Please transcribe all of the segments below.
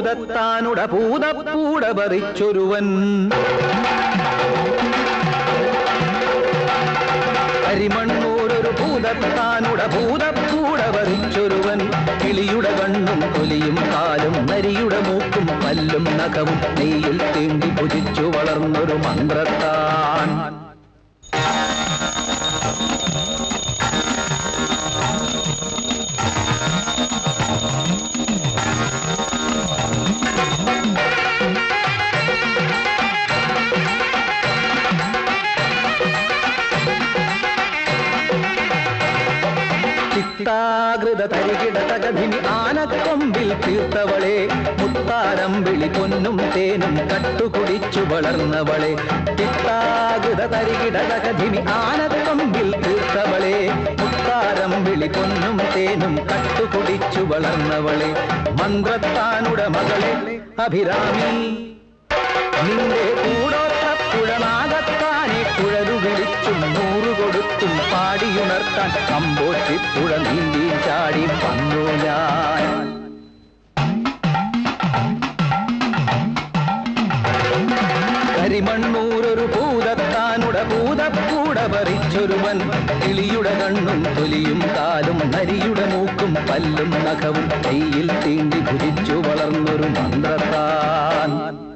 ഭൂതത്താനുട ഭൂതപ്പൂട പറിച്ചൊരുവൻ കരിമണ്ണൂരൊരു ഭൂതത്താനുട ഭൂതപ്പൂട പറിച്ചൊരുവൻ കിളിയുടെ കണ്ണും കൊലിയും കാലും നരിയുടെ മൂക്കും പല്ലും നഖവും നെയ്യിൽ തേണ്ടി പുജിച്ചു വളർന്നൊരു മന്ത്രത്താൻ ചിത്താകൃത തരികിട തകതിനി ആനക്കൊമ്പിൽ തീർത്തവളെ മുത്താരം വിളി പൊന്നും തേനും കട്ടുകുടിച്ചു വളർന്നവളെ ചിത്താകൃത തരികിട തകതിനി ആനക്കൊമ്പിൽ തീർത്തവളെ മുത്താരം വിളി പൊന്നും തേനും കട്ടുകുടിച്ചു വളർന്നവളെ മന്ത്രത്താനുട മകളെ അഭിരാമി നിന്റെ കൂടോത്ത പുഴനാകത്താനെ കുഴലു വിളിച്ചും നൂറു കൊടുത്തും പാടിയുണർത്താൻ അമ്പോറ്റി പുഴ നീന്തി ചാടി വന്നു ഞാൻ കരിമണ്ണൂരൊരു ഭൂതത്താനുട ഭൂതപ്പൂട പറിച്ചൊരുവൻ കിളിയുടെ കണ്ണും തൊലിയും കാലും നരിയുടെ മൂക്കും പല്ലും നഖവും കയ്യിൽ തീണ്ടി കുതിച്ചു വളർന്നൊരു മന്ത്രത്താൻ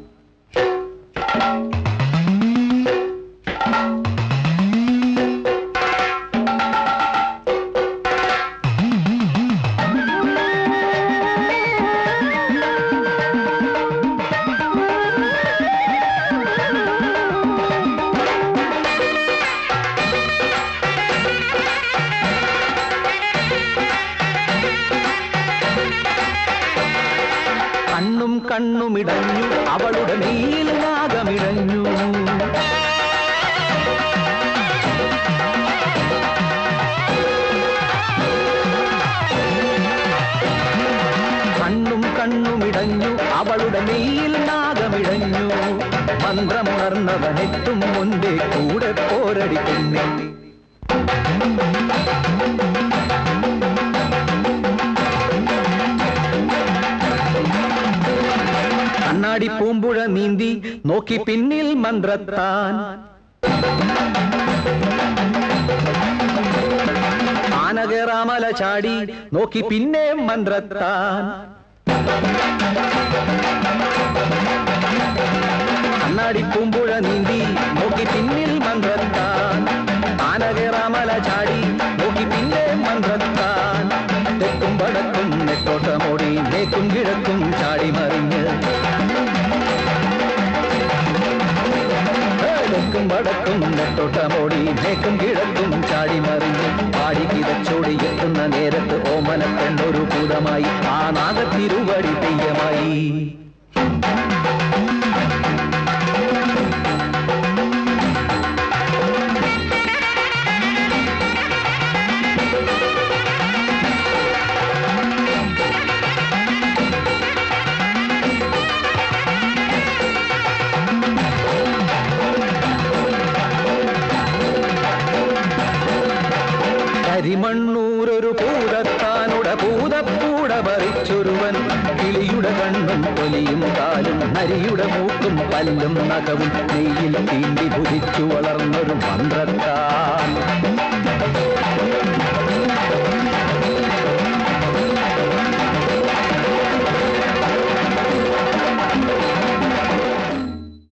കണ്ണും കണ്ണുമിടഞ്ഞു അവളുടെ നീലനാഗമിഴഞ്ഞു കണ്ണും കണ്ണുമിടഞ്ഞു അവളുടെ നെയ്യിൽ നാഗമിഴഞ്ഞു മന്ത്രമുണർന്നവനെത്തും മുൻപേ കൂടെ പോരടിക്കുന്നേ കണ്ണാടി പൂമ്പുഴ നീന്തി നോക്കി പിന്നിൽ മന്ത്രത്താൻ ആനകേറാമല ചാടി നോക്കി പിന്നെ മന്ത്രത്താൻ കണ്ണാടി പൂമ്പുഴ നീന്തി നോക്കി പിന്നിൽ മന്ത്രത്താൻ ആനകേറാമല ചാടി നോക്കി പിന്നെ മന്ത്രത്താൻ തെക്കും വടക്കും നെട്ടോട്ടമോടി നേക്കും കിഴക്കും ചാടി മറിഞ്ഞ് തെക്കും വടക്കും നെട്ടോട്ടമോടി നേക്കും കിഴക്കും ചാടി മറിഞ്ഞ് പാടി കിതച്ചോടി എത്തുന്ന നേരത്ത് ഓമന പെണ്ണൊരു ഭൂതമായി ആ നാഗത്തിരുവടി തെയ്യമായി കരിമണ്ണൂരൊരു ഭൂതത്താനുട ഭൂതപ്പൂട പറിച്ചൊരുവൻ കിളിയുടെ കണ്ണും തൊലിയും കാലും നരിയുടെ മൂക്കും പല്ലും നഖവും നെയ്യിൽ തീണ്ടി ഭുജിച്ചു വളർന്നൊരു മന്ത്രത്താൻ